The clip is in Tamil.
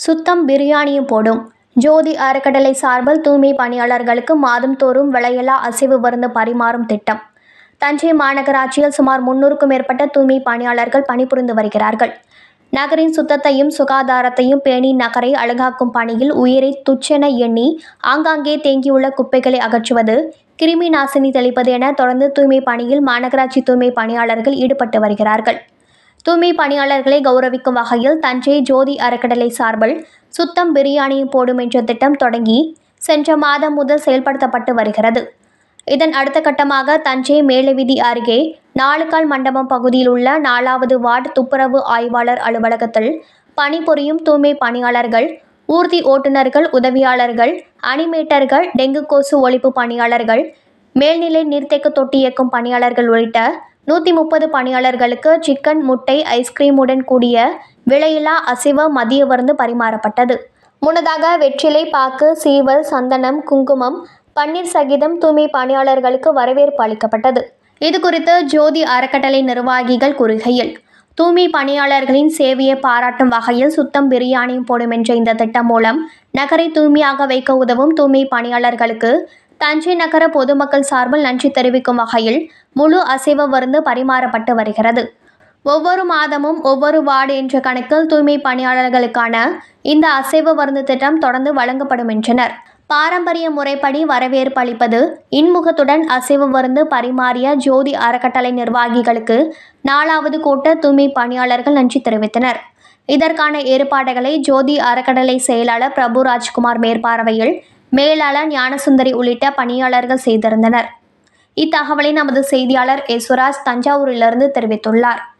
சுத்தம் பிரியாணியும் போடும் ஜோதி அறக்கட்டளை சார்பில் தூய்மை பணியாளர்களுக்கு மாதந்தோறும் விலையில்லா அசைவு விருந்து பரிமாறும் திட்டம் தஞ்சை மாநகராட்சியில் சுமார் முன்னூறுக்கும் மேற்பட்ட தூய்மை பணியாளர்கள் பணிபுரிந்து வருகிறார்கள் நகரின் சுத்தத்தையும் சுகாதாரத்தையும் பேணி நகரை அழகாக்கும் பணியில் உயிரை துச்சென எண்ணி ஆங்காங்கே தேங்கியுள்ள குப்பைகளை அகற்றுவது கிருமி நாசினி தெளிப்பது என தொடர்ந்து தூய்மை பணியில் மாநகராட்சி தூய்மை பணியாளர்கள் ஈடுபட்டு வருகிறார்கள் தூய்மை பணியாளர்களை கௌரவிக்கும் வகையில் தஞ்சை ஜோதி அறக்கட்டளை சார்பில் சுத்தம் பிரியாணியும் போடும் என்ற திட்டம் தொடங்கி சென்ற மாதம் முதல் செயல்படுத்தப்பட்டு வருகிறது இதன் அடுத்த கட்டமாக தஞ்சை மேலவீதி அருகே நாலுகால் மண்டபம் பகுதியில் உள்ள நாலாவது வார்டு துப்புரவு ஆய்வாளர் அலுவலகத்தில் பணிபுரியும் தூய்மை பணியாளர்கள் ஊர்தி ஓட்டுநர்கள் உதவியாளர்கள் அனிமேட்டர்கள் டெங்கு கொசு ஒழிப்பு பணியாளர்கள் மேல்நிலை நீர்த்தேக்க தொட்டி இயக்கும் பணியாளர்கள் உள்ளிட்ட நூற்றி முப்பது பணியாளர்களுக்கு சிக்கன் முட்டை ஐஸ்கிரீமுடன் கூடிய விலையில்லா அசைவ மதிய விருந்து பரிமாறப்பட்டது முன்னதாக வெற்றிலை பாக்கு சீவல் சந்தனம் குங்குமம் பன்னீர் சகிதம் தூய்மை பணியாளர்களுக்கு வரவேற்பு அளிக்கப்பட்டது இது குறித்து ஜோதி அறக்கட்டளை நிர்வாகிகள் கூறுகையில் தூய்மை பணியாளர்களின் சேவையை பாராட்டும் வகையில் சுத்தம் பிரியாணியும் போடும் என்ற இந்த திட்டம் மூலம் நகரை தூய்மையாக வைக்க உதவும் தூய்மை பணியாளர்களுக்கு தஞ்சை நகர பொதுமக்கள் சார்பில் நன்றி தெரிவிக்கும் வகையில் முழு அசைவ விருந்து பரிமாறப்பட்டு வருகிறது ஒவ்வொரு மாதமும் ஒவ்வொரு வார்டு என்ற கணக்கில் தூய்மை பணியாளர்களுக்கான இந்த அசைவ விருந்து திட்டம் தொடர்ந்து வழங்கப்படும் என்றனர் பாரம்பரிய முறைப்படி வரவேற்பு அளிப்பது இன்முகத்துடன் அசைவ விருந்து பரிமாறிய ஜோதி அறக்கட்டளை நிர்வாகிகளுக்கு நாலாவது கூட்ட தூய்மை பணியாளர்கள் நன்றி தெரிவித்தனர் இதற்கான ஏற்பாடுகளை ஜோதி அறக்கட்டளை செயலாளர் பிரபு ராஜ்குமார் மேற்பார்வையில் மேலாளர் ஞானசுந்தரி உள்ளிட்ட பணியாளர்கள் செய்திருந்தனர் இத்தகவலை நமது செய்தியாளர் யசுராஜ் தஞ்சாவூரிலிருந்து தெரிவித்துள்ளார்